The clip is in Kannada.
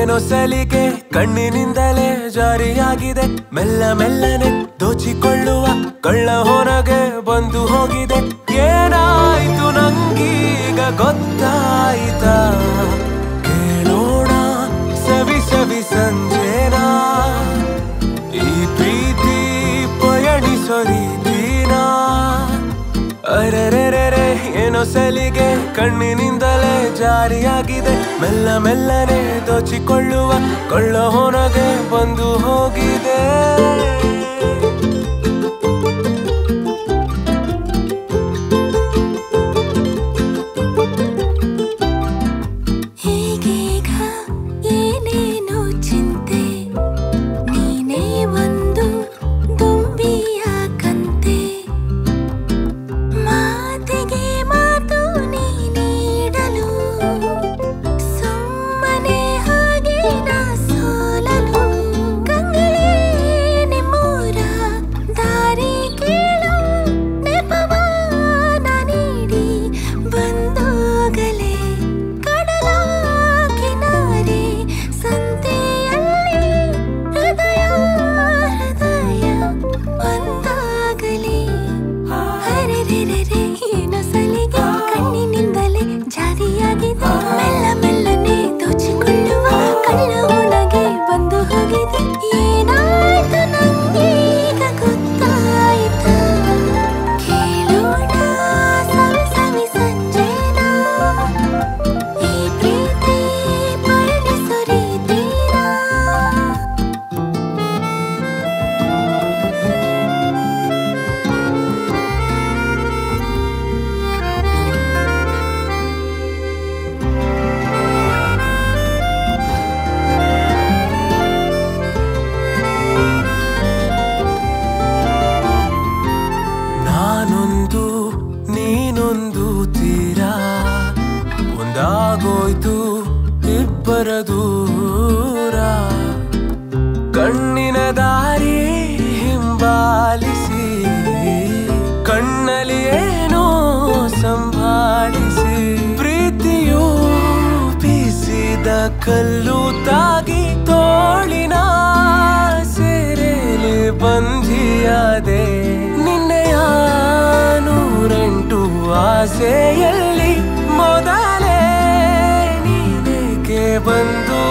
ಏನೋ ಸಲಿಗೆ ಕಣ್ಣಿನಿಂದಲೇ ಜಾರಿಯಾಗಿದೆ ಮೆಲ್ಲ ಮೆಲ್ಲನೆ ದೋಚಿಕೊಳ್ಳುವ ಕಳ್ಳ ಹೊರಗೆ ಬಂದು ಹೋಗಿದೆ ಏನಾಯ್ತು ನಂಗೀಗ ಗೊತ್ತಾಯ್ತಾ ಕೇಳೋಣ ಸವಿ ಸವಿ ಸಂಜೆನಾ ಈ ಪ್ರೀತಿ ಪಯಣಿಸೋ ರೀತಿನಾ ಅರೆರೆರೆರೆ ಏನೋ ಸಲಿಗೆ ಕಣ್ಣಿನಿಂದಲೇ ಜಾರಿಯಾಗಿದೆ ಮೆಲ್ಲ ಮೆಲ್ಲನೆ ದೋಚಿಕೊಳ್ಳುವ ಕೊಳ್ಳ ಹೊರಗೆ ಬಂದು ಹೋಗಿದೆ ಹೀಗೀಗ ಏನೇನೋ ಚಿಂತೆ ನೀನೇ ಒಂದು ದುಂಬಿಯ ಕಂತೆ ಮಾತಿಗೆ ಮಾತು ನೀ ನೀಡಲು ಸುಮ್ಮನೆ ಹಾಗೆ ನಾ ಸೋಲಲು ಕಂಗಳೇ ನಿಮ್ಮೂರ ದಾರಿ ಕೇಳು ನೆಪವ ನಾ ನೀಡಿ ಬಂದೋಗಲೇ ಕಡಲ ಕಿನಾರೆ ಸಂತೆಯಲ್ಲಿ ಹೃದಯ ಹೃದಯ ಒಂದಾಗಲಿ ಹರೆರೆರೆರೆ ಏನೋ ಸಲಿಗೆ ಕಣ್ಣಿನಿಂದಲೇ ಜಾರಿಯಾಗಿದೆ ಮೆಲ್ಲ ಮೆಲ್ಲನೆ ದೋಚಿಕೊಳ್ಳುವ ಕಳ್ಳ ಒಳಗೆ ಬಂದು ಹೋಗಿದೆ ಏನಾಯ್ತು ನಂಗೀಗ ಗೊತ್ತಾಯ್ತು ಕೇಳೋಣ ಸವಿ ಸವಿ ಸಂಜೆನಾ ಈ ಪ್ರೀತಿ ಪಯಣಿಸೋ ರೀತಿನಾ ನಾನೊಂದು ನೀನೊಂದು ತೀರ ಒಂದಾಗೋಯ್ತು ಇಬ್ಬರ ದೂರ ಕಣ್ಣಿನ ದಾರಿ ಹಿಂಬಾಲಿಸಿ ಕಣ್ಣಲ್ಲಿ ಏನೋ ಸಂಭಾಳಿಸಿ ಪ್ರೀತಿಯು ಬೀಸಿದ ಕಲ್ಲು ತಾಗಿ ತೋಳಿನ ಸೆರೆಲಿ ಬಂಧಿಯಾದೆ ನಿನ್ನೆಯ ನೂರೆಂಟು ಆಸೆಯಲ್ಲಿ ಮೊದಲೇ ನೀನೇಕೆ ಬಂದು